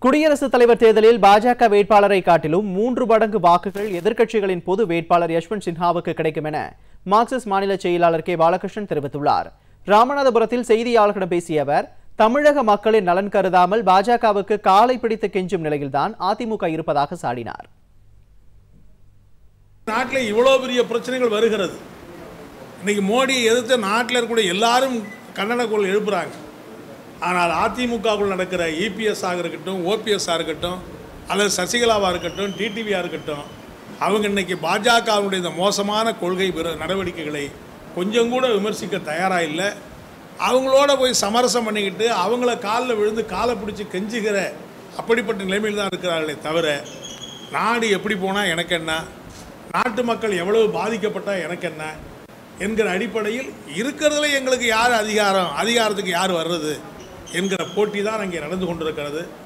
குடியரசுத் தலைவர் தேர்தலில் பாஜக வேட்பாளரை காட்டிலும் மூன்று மடங்கு வாக்குகள் எதிர்க்கட்சிகளின் பொது வேட்பாளர் யஷ்வந்த் சின்ஹாவுக்கு கிடைக்கும் என மார்க்சிஸ்ட் மாநில செயலாளர் கே பாலகிருஷ்ணன் தெரிவித்துள்ளார் ராமநாதபுரத்தில் செய்தியாளர்களிடம் பேசிய அவர் தமிழக மக்களின் நலன் கருதாமல் பாஜகவுக்கு காலை பிடித்து கெஞ்சும் நிலையில்தான் அதிமுக இருப்பதாக சாடினார் நாட்டில் இவ்வளோ பெரிய பிரச்சனைகள் வருகிறது இன்னைக்கு மோடியை எதிர்த்து நாட்டில் இருக்கக்கூடிய எல்லாரும் கண்டன குரல் எழுப்புறாங்க ஆனால் அதிமுகவுக்குள் நடக்கிற இபிஎஸ்ஸாக இருக்கட்டும் ஓபிஎஸ்ஸாக இருக்கட்டும் அல்லது சசிகலாவாக இருக்கட்டும் டிடிவியாக இருக்கட்டும் அவங்க இன்னைக்கு பாஜகவுடைய இந்த மோசமான கொள்கை விர- நடவடிக்கைகளை கொஞ்சம் கூட விமர்சிக்க தயாராக இல்லை அவங்களோட போய் சமரசம் பண்ணிக்கிட்டு அவங்கள காலில் விழுந்து காலை பிடிச்சி கெஞ்சுகிற அப்படிப்பட்ட நிலைமையில் தான் இருக்கிறார்களே தவிர நாடு எப்படி போனால் எனக்கு என்ன நாட்டு மக்கள் எவ்வளவு பாதிக்கப்பட்டால் எனக்கு என்ன என்கிற அடிப்படையில் இருக்கிறதுல எங்களுக்கு யார் அதிகாரம் அதிகாரத்துக்கு யார் வர்றது என்கிற போட்டி தான் அங்கே நடந்து கொண்டிருக்கிறது